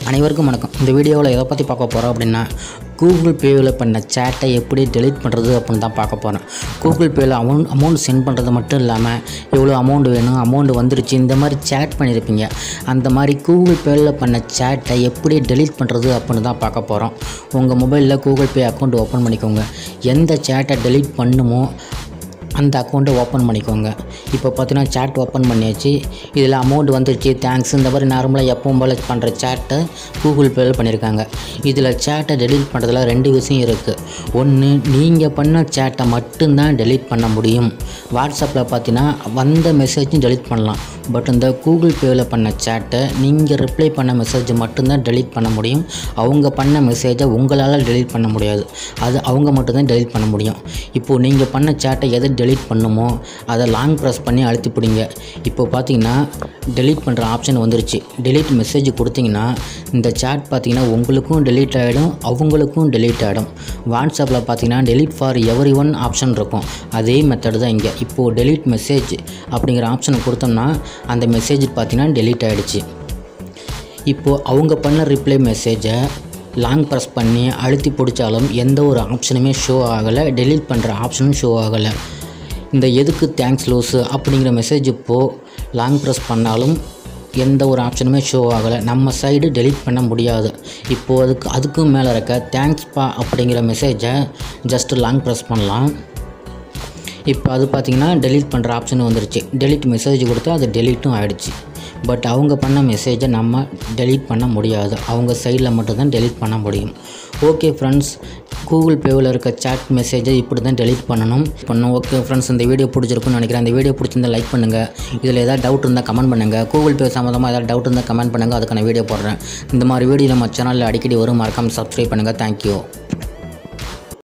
அனைவருக்கும் வணக்கம் இந்த வீடியோவில் எதை பற்றி பார்க்க போகிறோம் அப்படின்னா கூகுள் பேவில் பண்ண சேட்டை எப்படி டெலீட் பண்ணுறது அப்படின்னு தான் பார்க்க போகிறேன் கூகுள் பேயில் அமௌண்ட் அமௌண்ட் சென்ட் பண்ணுறது மட்டும் இல்லாமல் எவ்வளோ அமௌண்ட் வேணும் அமௌண்ட் வந்துருச்சு இந்த மாதிரி சேட் பண்ணியிருப்பீங்க அந்த மாதிரி கூகுள் பேயில் பண்ண சேட்டை எப்படி டெலீட் பண்ணுறது அப்படின்னு தான் பார்க்க போகிறோம் உங்கள் மொபைலில் கூகுள் பே அக்கௌண்ட் ஓப்பன் பண்ணிக்கோங்க எந்த சேட்டை டெலீட் பண்ணுமோ அந்த அக்கௌண்ட்டை ஓப்பன் பண்ணிக்கோங்க இப்போ பார்த்தீங்கன்னா சேட் ஓப்பன் பண்ணியாச்சு இதில் அமௌண்ட் வந்துருச்சு தேங்க்ஸ் இந்த மாதிரி நார்மலாக எப்பவும் போல் பண்ணுற சேட்டை கூகுள் பேயில் பண்ணியிருக்காங்க இதில் சேட்டை டெலீட் பண்ணுறதுல ரெண்டு விஷயம் இருக்குது ஒன்று நீங்கள் பண்ண சேட்டை மட்டும்தான் டெலீட் பண்ண முடியும் வாட்ஸ்அப்பில் பார்த்தீங்கன்னா வந்த மெசேஜும் டெலீட் பண்ணலாம் பட் இந்த கூகுள் பேவில் பண்ண சேட்டை நீங்கள் ரிப்ளை பண்ண மெசேஜ் மட்டும்தான் டெலீட் பண்ண முடியும் அவங்க பண்ண மெசேஜை உங்களால் டெலீட் பண்ண முடியாது அது அவங்க மட்டும்தான் டெலீட் பண்ண முடியும் இப்போது நீங்கள் பண்ண சேட்டை எதை டெலீட் பண்ணுமோ அதை லாங் ப்ரெஸ் பண்ணி அழுத்தி பிடிங்க இப்போ பார்த்தீங்கன்னா டெலீட் பண்ணுற ஆப்ஷன் வந்துருச்சு டெலீட் மெசேஜ் கொடுத்தீங்கன்னா இந்த சேட் பார்த்தீங்கன்னா உங்களுக்கும் டெலீட் ஆகிடும் அவங்களுக்கும் டெலீட் ஆகிடும் வாட்ஸ்அப்பில் பார்த்தீங்கன்னா delete for every one option இருக்கும் அதே மெத்தட் தான் இங்கே இப்போது டெலீட் மெசேஜ் அப்படிங்கிற ஆப்ஷனை கொடுத்தோம்னா அந்த மெசேஜ் பார்த்தீங்கன்னா டெலீட் ஆகிடுச்சு இப்போது அவங்க பண்ண ரிப்ளை மெசேஜை லாங் ப்ரெஸ் பண்ணி அழுத்தி பிடிச்சாலும் எந்த ஒரு ஆப்ஷனுமே ஷோ ஆகலை டெலீட் பண்ணுற ஆப்ஷனும் ஷோ ஆகலை இந்த எதுக்கு தேங்க்ஸ் லூஸு அப்படிங்கிற மெசேஜ் இப்போது லாங் ப்ரெஸ் பண்ணாலும் எந்த ஒரு ஆப்ஷனுமே ஷோ ஆகலை நம்ம சைடு டெலீட் பண்ண முடியாது இப்போது அதுக்கு அதுக்கும் மேலே இருக்க தேங்க்ஸ் பா அப்படிங்கிற மெசேஜை ஜஸ்ட்டு லாங் ப்ரெஸ் பண்ணலாம் இப்போ அது பார்த்திங்கன்னா டெலீட் பண்ணுற ஆப்ஷன் வந்துருச்சு டெலீட் மெசேஜ் கொடுத்தா அது டெலீட்டும் ஆகிடுச்சு பட் அவங்க பண்ண மெசேஜை நம்ம டெலீட் பண்ண முடியாது அவங்க சைடில் மட்டும்தான் டெலீட் பண்ண முடியும் ஓகே ஃப்ரெண்ட்ஸ் கூகுள் பேவில் இருக்க சாட் மெசேஜை இப்படி தான் டெலீட் பண்ணணும் பண்ணணும் ஓகே ஃப்ரெண்ட்ஸ் இந்த வீடியோ பிடிச்சிருக்குன்னு நினைக்கிறேன் இந்த வீடியோ பிடிச்சிருந்தா லைக் பண்ணுங்கள் இதில் ஏதாவது டவுட் இருந்தால் கமெண்ட் பண்ணுங்கள் கூகுள் பே சம்மந்தமாக ஏதாவது டவுட் இருந்தால் கமெண்ட் பண்ணுங்கள் அதுக்கான வீடியோ போடுறேன் இந்த மாதிரி வீடியோ நம்ம சேனலில் அடிக்கடி வரும் மறக்காமல் சப்ஸ்கிரைப் பண்ணுங்கள் தேங்க்யூ